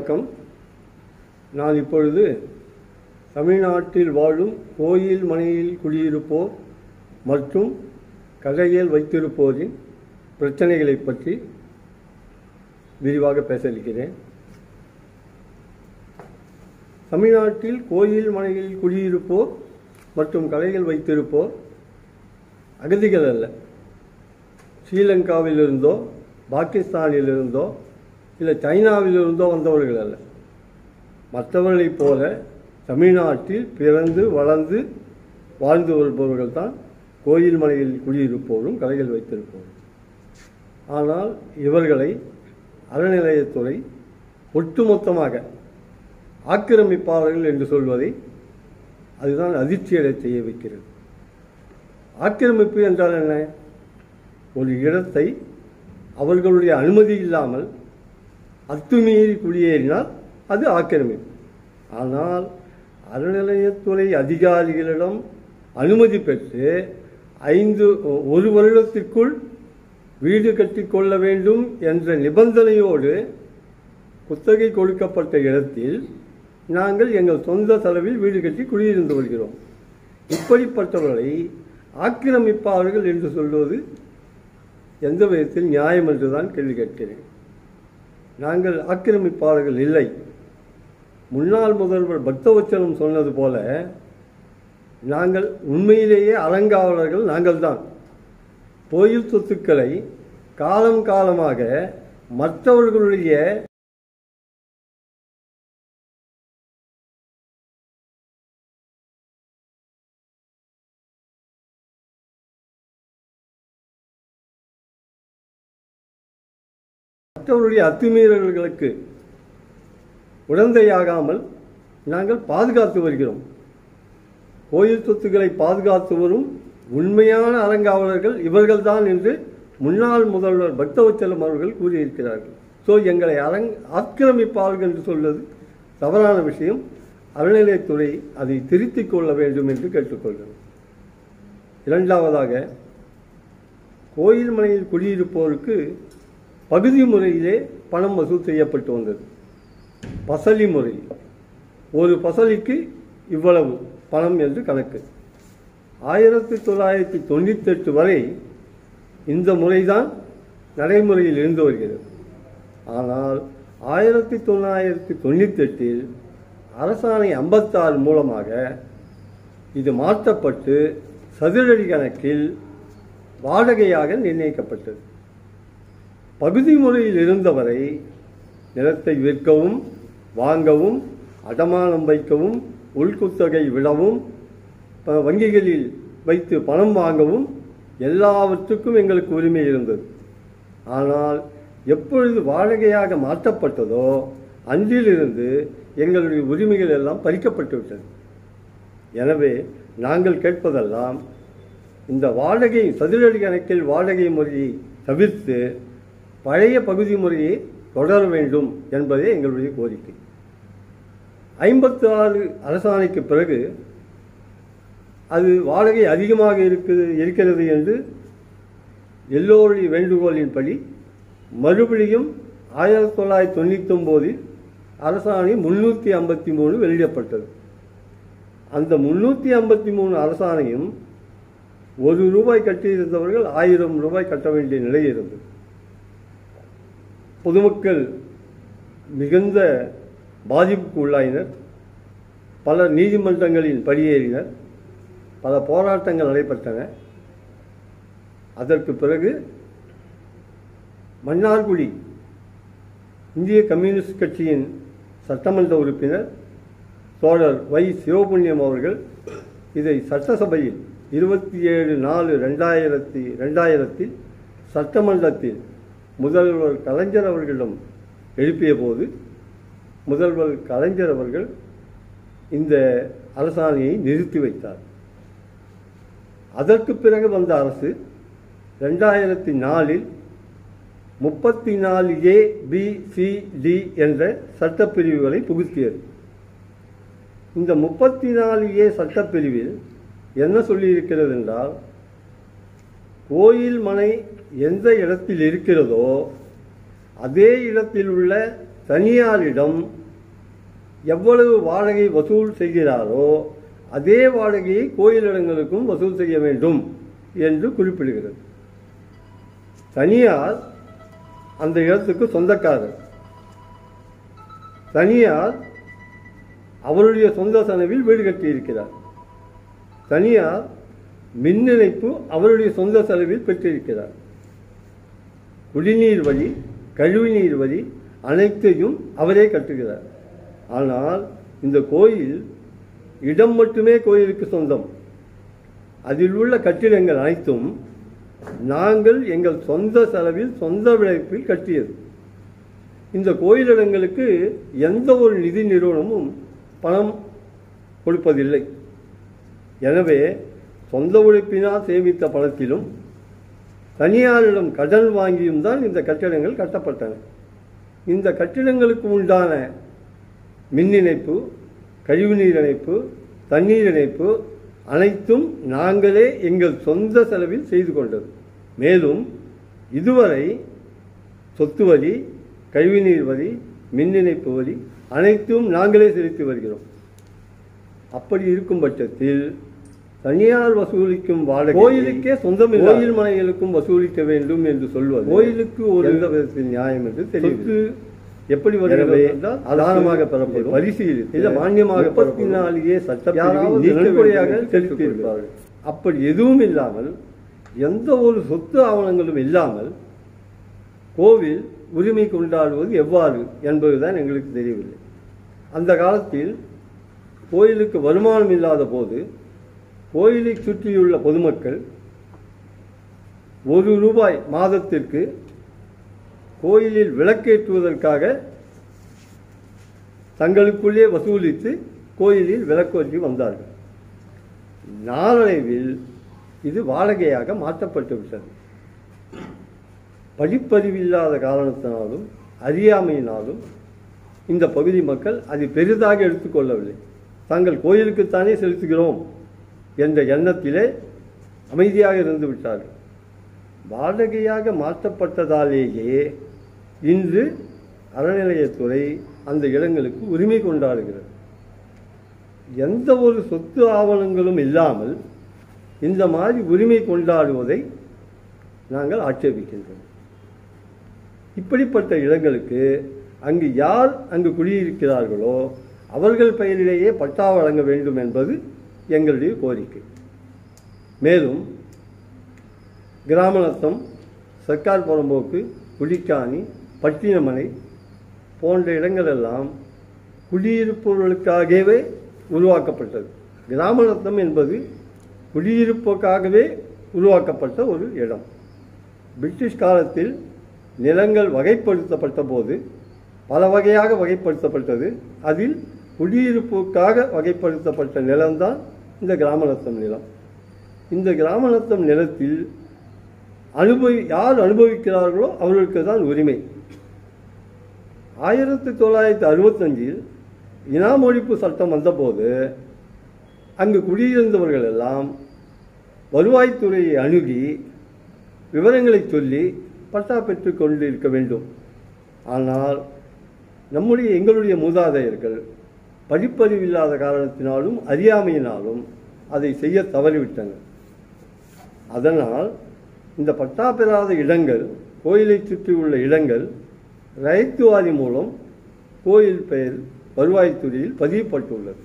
வணக்கம் நான் இப்பொழுது தமிழ்நாட்டில் வாழும் கோயில் மனையில் குடியிருப்போர் மற்றும் கடையில் வைத்திருப்போரின் பிரச்சனைகளை பற்றி விரிவாக பேச இருக்கிறேன் தமிழ்நாட்டில் கோயில் மனையில் குடியிருப்போர் மற்றும் கடைகள் வைத்திருப்போர் அகதிகள் அல்ல ஸ்ரீலங்காவிலிருந்தோ பாகிஸ்தானிலிருந்தோ இல்லை சைனாவிலிருந்தோ வந்தவர்கள் அல்ல மற்றவர்களைப் போல தமிழ்நாட்டில் பிறந்து வளர்ந்து வாழ்ந்து வருபவர்கள் தான் கோயில் மனையில் குடியிருப்போரும் கடைகள் வைத்திருப்போரும் ஆனால் இவர்களை அறநிலையத்துறை ஒட்டுமொத்தமாக ஆக்கிரமிப்பாளர்கள் என்று சொல்வதை அதுதான் அதிர்ச்சியடை செய்ய வைக்கிறது ஆக்கிரமிப்பு என்றால் என்ன ஒரு இடத்தை அவர்களுடைய அனுமதி இல்லாமல் அத்துமீறி குடியேறினால் அது ஆக்கிரமிப்பு ஆனால் அறநிலையத்துறை அதிகாரிகளிடம் அனுமதி பெற்று ஐந்து ஒரு வருடத்திற்குள் வீடு கட்டிக்கொள்ள வேண்டும் என்ற நிபந்தனையோடு குத்தகை கொடுக்கப்பட்ட இடத்தில் நாங்கள் எங்கள் சொந்த செலவில் வீடு கட்டி குடியிருந்து வருகிறோம் இப்படிப்பட்டவர்களை ஆக்கிரமிப்பாளர்கள் என்று சொல்வது எந்த விதத்தில் நியாயம் என்றுதான் கேள்வி கேட்கிறேன் நாங்கள் ஆக்கிரமிப்பாளர்கள் இல்லை முன்னாள் முதல்வர் பக்தவச்சலம் சொன்னது போல நாங்கள் உண்மையிலேயே அலங்காவலர்கள் நாங்கள்தான் கோயில் சொத்துக்களை காலம் காலமாக மற்றவர்களுடைய மற்றவருடைய அத்துமீறல்களுக்கு உடந்தையாகாமல் நாங்கள் பாதுகாத்து வருகிறோம் கோயில் சொத்துக்களை பாதுகாத்து வரும் உண்மையான அலங்காவலர்கள் இவர்கள்தான் என்று முன்னாள் முதல்வர் பக்தவச்சலம் அவர்கள் கூறியிருக்கிறார்கள் ஸோ எங்களை அலங் ஆக்கிரமிப்பார்கள் என்று சொல்வது தவறான விஷயம் அறநிலையத்துறை அதை திருத்திக் கொள்ள வேண்டும் என்று கேட்டுக்கொள்கிறோம் இரண்டாவதாக கோயில் மனையில் குடியிருப்போருக்கு பகுதி முறையிலே பணம் வசூல் செய்யப்பட்டு வந்தது பசலி முறை ஒரு பசலிக்கு இவ்வளவு பணம் என்று கணக்கு ஆயிரத்தி தொள்ளாயிரத்தி தொண்ணூத்தெட்டு வரை இந்த முறைதான் நடைமுறையில் இருந்து வருகிறது ஆனால் ஆயிரத்தி தொள்ளாயிரத்தி தொண்ணூத்தெட்டில் அரசாணை ஐம்பத்தாறு மூலமாக இது மாற்றப்பட்டு சதுரடி கணக்கில் வாடகையாக நிர்ணயிக்கப்பட்டது பகுதி முறையில் இருந்தவரை நிலத்தை விற்கவும் வாங்கவும் அடமானம் வைக்கவும் உள்குத்தகை விடவும் ப- வங்கிகளில் வைத்து பணம் வாங்கவும் எல்லாவற்றுக்கும் எங்களுக்கு உரிமை இருந்தது ஆனால் எப்பொழுது வாடகையாக மாற்றப்பட்டதோ அன்றிலிருந்து எங்களுடைய உரிமைகள் எல்லாம் பறிக்கப்பட்டு விட்டது எனவே நாங்கள் கேட்பதெல்லாம் இந்த வாடகை சதுரடி கணக்கில் வாடகை முறையை தவிர்த்து பழைய பகுதி முறையை தொடர வேண்டும் என்பதே எங்களுடைய கோரிக்கை ஐம்பத்தி ஆறு அரசாணைக்கு பிறகு அது வாடகை அதிகமாக இருக்குது இருக்கிறது என்று எல்லோருடைய வேண்டுகோளின்படி மறுபடியும் ஆயிரத்தி தொள்ளாயிரத்தி தொண்ணூற்றி ஒம்போதில் அரசாணை முன்னூற்றி ஐம்பத்தி மூணு வெளியிடப்பட்டது அந்த முன்னூற்றி ஐம்பத்தி மூணு அரசாணையும் ஒரு ரூபாய் கட்டியிருந்தவர்கள் ஆயிரம் ரூபாய் கட்ட வேண்டிய நிலை இருந்தது பொதுமக்கள் மிகுந்த பாதிப்புக்கு உள்ளாயினர் பல நீதிமன்றங்களில் படியேறினர் பல போராட்டங்கள் நடைபெற்றன அதற்கு பிறகு மன்னார்குடி இந்திய கம்யூனிஸ்ட் கட்சியின் சட்டமன்ற உறுப்பினர் தோழர் வை சிவபுண்ணியம் அவர்கள் இதை சட்டசபையில் இருபத்தி ஏழு நாலு ரெண்டாயிரத்தி ரெண்டாயிரத்தில் சட்டமன்றத்தில் முதல்வர் கலைஞர் அவர்களிடம் எழுப்பிய போது முதல்வர் கலைஞர் அவர்கள் இந்த அரசாணையை நிறுத்தி வைத்தார் அதற்கு பிறகு வந்த அரசு ரெண்டாயிரத்தி நாலில் முப்பத்தி நாலு ஏ பி சி டி என்ற சட்டப்பிரிவுகளை புகுத்தியது இந்த முப்பத்தி நாலு ஏ சட்டப்பிரிவில் என்ன சொல்லியிருக்கிறது என்றால் கோயில் மனை எந்த இடத்தில் இருக்கிறதோ அதே இடத்தில் உள்ள தனியாரிடம் எவ்வளவு வாடகை வசூல் செய்கிறாரோ அதே வாடகையை கோயிலிடங்களுக்கும் வசூல் செய்ய வேண்டும் என்று குறிப்பிடுகிறது தனியார் அந்த இடத்துக்கு சொந்தக்காரர் தனியார் அவருடைய சொந்த செலவில் வீடு கட்டியிருக்கிறார் தனியார் மின் இணைப்பு அவருடைய சொந்த செலவில் பெற்றிருக்கிறார் குடிநீர் வழி கழிவுநீர் வழி அனைத்தையும் அவரே கட்டுகிறார் ஆனால் இந்த கோயில் இடம் மட்டுமே கோயிலுக்கு சொந்தம் அதில் உள்ள கட்டிடங்கள் அனைத்தும் நாங்கள் எங்கள் சொந்த செலவில் சொந்த விளைப்பில் கட்டியது இந்த கோயிலிடங்களுக்கு எந்த ஒரு நிதி நிறுவனமும் பணம் கொடுப்பதில்லை எனவே சொந்த உழைப்பினால் சேமித்த பணத்திலும் தனியாரிடம் கடன் வாங்கியும் தான் இந்த கட்டிடங்கள் கட்டப்பட்டன இந்த கட்டிடங்களுக்கு உண்டான மின் இணைப்பு கழிவுநீர் இணைப்பு தண்ணீர் இணைப்பு அனைத்தும் நாங்களே எங்கள் சொந்த செலவில் செய்து கொண்டது மேலும் இதுவரை சொத்து வரி கழிவுநீர் வரி மின் இணைப்பு வரி அனைத்தும் நாங்களே செலுத்தி வருகிறோம் அப்படி இருக்கும் பட்சத்தில் தனியார் வசூலிக்கும் வாடகை கோயிலுக்கே சொந்தம் கோயில் மனைகளுக்கும் வசூலிக்க வேண்டும் என்று சொல்வது கோயிலுக்கு ஒரு எந்த விதத்தில் நியாயம் என்று தெரியுது எப்படி வருகிறது என்றால் தானமாக பெறப்படும் பரிசீலித்து இல்ல மானியமாக முப்பத்தினாலேயே சட்டப்பிரிவில் நன்கொடையாக செலுத்தியிருப்பார்கள் அப்படி எதுவும் இல்லாமல் எந்த ஒரு சொத்து ஆவணங்களும் இல்லாமல் கோவில் உரிமை கொண்டாடுவது எவ்வாறு என்பதுதான் எங்களுக்கு தெரியவில்லை அந்த காலத்தில் கோயிலுக்கு வருமானம் இல்லாத போது கோயிலை சுற்றியுள்ள பொதுமக்கள் ஒரு ரூபாய் மாதத்திற்கு கோயிலில் விளக்கேற்றுவதற்காக தங்களுக்குள்ளே வசூலித்து கோயிலில் விளக்கேற்றி வந்தார்கள் நாளடைவில் இது வாடகையாக மாற்றப்பட்டு விட்டது படிப்பறிவில்லாத காரணத்தினாலும் அறியாமையினாலும் இந்த பகுதி மக்கள் அதை பெரிதாக எடுத்துக்கொள்ளவில்லை தாங்கள் கோயிலுக்குத்தானே செலுத்துகிறோம் என்ற எண்ணத்திலே அமைதியாக இருந்து விட்டார்கள் வாடகையாக மாற்றப்பட்டதாலேயே இன்று அறநிலையத்துறை அந்த இடங்களுக்கு உரிமை கொண்டாடுகிறது எந்த ஒரு சொத்து ஆவணங்களும் இல்லாமல் இந்த மாதிரி உரிமை கொண்டாடுவதை நாங்கள் ஆட்சேபிக்கின்றோம் இப்படிப்பட்ட இடங்களுக்கு அங்கு யார் அங்கு குடியிருக்கிறார்களோ அவர்கள் பெயரிலேயே பட்டா வழங்க வேண்டும் என்பது எங்களுடைய கோரிக்கை மேலும் கிராமநத்தம் சர்க்கார் புறம்போக்கு புலிக்காணி பட்டினமனை போன்ற இடங்களெல்லாம் குடியிருப்பவர்களுக்காகவே உருவாக்கப்பட்டது கிராமநத்தம் என்பது குடியிருப்புக்காகவே உருவாக்கப்பட்ட ஒரு இடம் பிரிட்டிஷ் காலத்தில் நிலங்கள் வகைப்படுத்தப்பட்ட போது பல வகையாக வகைப்படுத்தப்பட்டது அதில் குடியிருப்புக்காக வகைப்படுத்தப்பட்ட நிலம்தான் இந்த கிராமநத்தம் நிலம் இந்த கிராமநத்தம் நிலத்தில் அனுபவி யார் அனுபவிக்கிறார்களோ அவர்களுக்கு தான் உரிமை ஆயிரத்தி தொள்ளாயிரத்தி அறுபத்தஞ்சில் இனாம் ஒழிப்பு சட்டம் வந்தபோது அங்கு குடியிருந்தவர்கள் எல்லாம் வருவாய்த்துறையை அணுகி விவரங்களை சொல்லி பட்டா பெற்று கொண்டு இருக்க வேண்டும் ஆனால் நம்முடைய எங்களுடைய மூதாதையர்கள் படிப்பறிவில்லாத காரணத்தினாலும் அறியாமையினாலும் அதை செய்ய தவறிவிட்டனர் அதனால் இந்த பட்டா பெறாத இடங்கள் கோயிலை சுற்றியுள்ள இடங்கள் ரைத்துவாரி மூலம் கோயில் பெயர் வருவாய்த்துறையில் பதியப்பட்டுள்ளது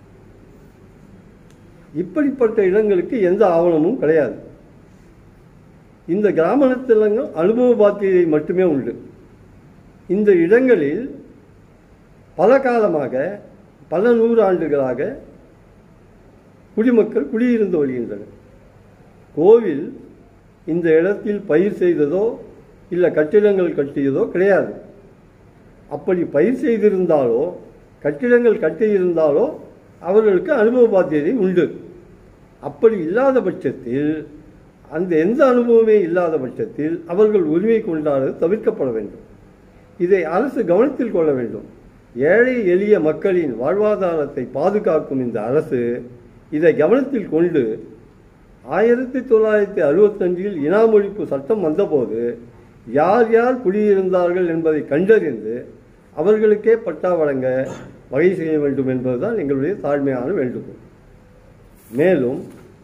இப்படிப்பட்ட இடங்களுக்கு எந்த ஆவணமும் கிடையாது இந்த கிராமத்திலங்கள் அனுபவ பாத்தியை மட்டுமே உண்டு இந்த இடங்களில் பல காலமாக பல நூறு ஆண்டுகளாக குடிமக்கள் குடியிருந்து வருகின்றனர் கோவில் இந்த இடத்தில் பயிர் செய்ததோ இல்லை கட்டிடங்கள் கட்டியதோ கிடையாது அப்படி பயிர் செய்திருந்தாலோ கட்டிடங்கள் கட்டியிருந்தாலோ அவர்களுக்கு அனுபவ பாத்தியதை உண்டு அப்படி இல்லாத பட்சத்தில் அந்த எந்த அனுபவமே இல்லாத பட்சத்தில் அவர்கள் உரிமை கொண்டாடுவது தவிர்க்கப்பட வேண்டும் இதை அரசு கவனத்தில் கொள்ள வேண்டும் ஏழை எளிய மக்களின் வாழ்வாதாரத்தை பாதுகாக்கும் இந்த அரசு இதை கவனத்தில் கொண்டு ஆயிரத்தி தொள்ளாயிரத்தி அறுபத்தஞ்சில் இனாமொழிப்பு சட்டம் வந்தபோது யார் யார் குடியிருந்தார்கள் என்பதை கண்டறிந்து அவர்களுக்கே பட்டா வழங்க வகை செய்ய வேண்டும் என்பதுதான் எங்களுடைய தாழ்மையான வேண்டுகோள் மேலும்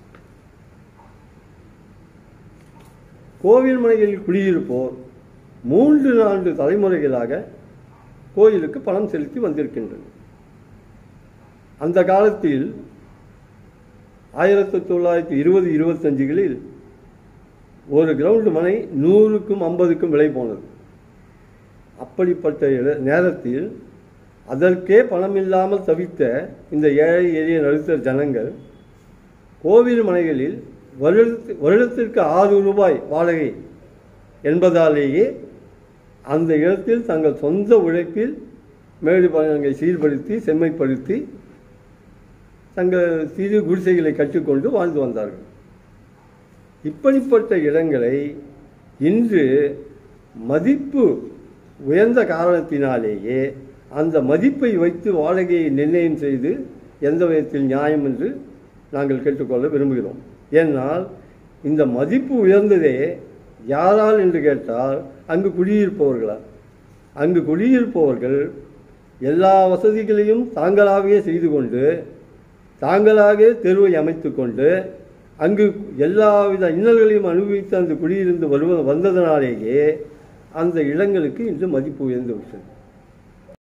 கோவில் மனைகளில் குடியிருப்போர் மூன்று நான்கு தலைமுறைகளாக கோயிலுக்கு பணம் செலுத்தி வந்திருக்கின்றனர் அந்த காலத்தில் ஆயிரத்தி தொள்ளாயிரத்தி இருபது இருபத்தஞ்சுகளில் ஒரு கிரவுண்டு மனை நூறுக்கும் ஐம்பதுக்கும் விலை போனது அப்படிப்பட்ட இட- நேரத்தில் அதற்கே பணம் இல்லாமல் தவித்த இந்த ஏழை எளிய நடுத்தர ஜனங்கள் கோவில் மனைகளில் வருடத்து வருடத்திற்கு ஆறு ரூபாய் வாடகை என்பதாலேயே அந்த இடத்தில் தங்கள் சொந்த உழைப்பில் மேடு பழங்களை சீர்படுத்தி செம்மைப்படுத்தி தங்கள் சிறு குடிசைகளை கற்றுக்கொண்டு வாழ்ந்து வந்தார்கள் இப்படிப்பட்ட இடங்களை இன்று மதிப்பு உயர்ந்த காரணத்தினாலேயே அந்த மதிப்பை வைத்து வாடகையை நிர்ணயம் செய்து எந்த விதத்தில் நியாயம் என்று நாங்கள் கேட்டுக்கொள்ள விரும்புகிறோம் ஏனால் இந்த மதிப்பு உயர்ந்ததே யாரால் என்று கேட்டால் அங்கு குடியிருப்பவர்களால் அங்கு குடியிருப்பவர்கள் எல்லா வசதிகளையும் தாங்களாகவே செய்து கொண்டு தாங்களாக தெருவை அமைத்து கொண்டு அங்கு எல்லாவித இன்னல்களையும் அனுபவித்து அந்த குடியிருந்து வருவ வந்ததனாலேயே அந்த இடங்களுக்கு இன்று மதிப்பு உயர்ந்து விட்டது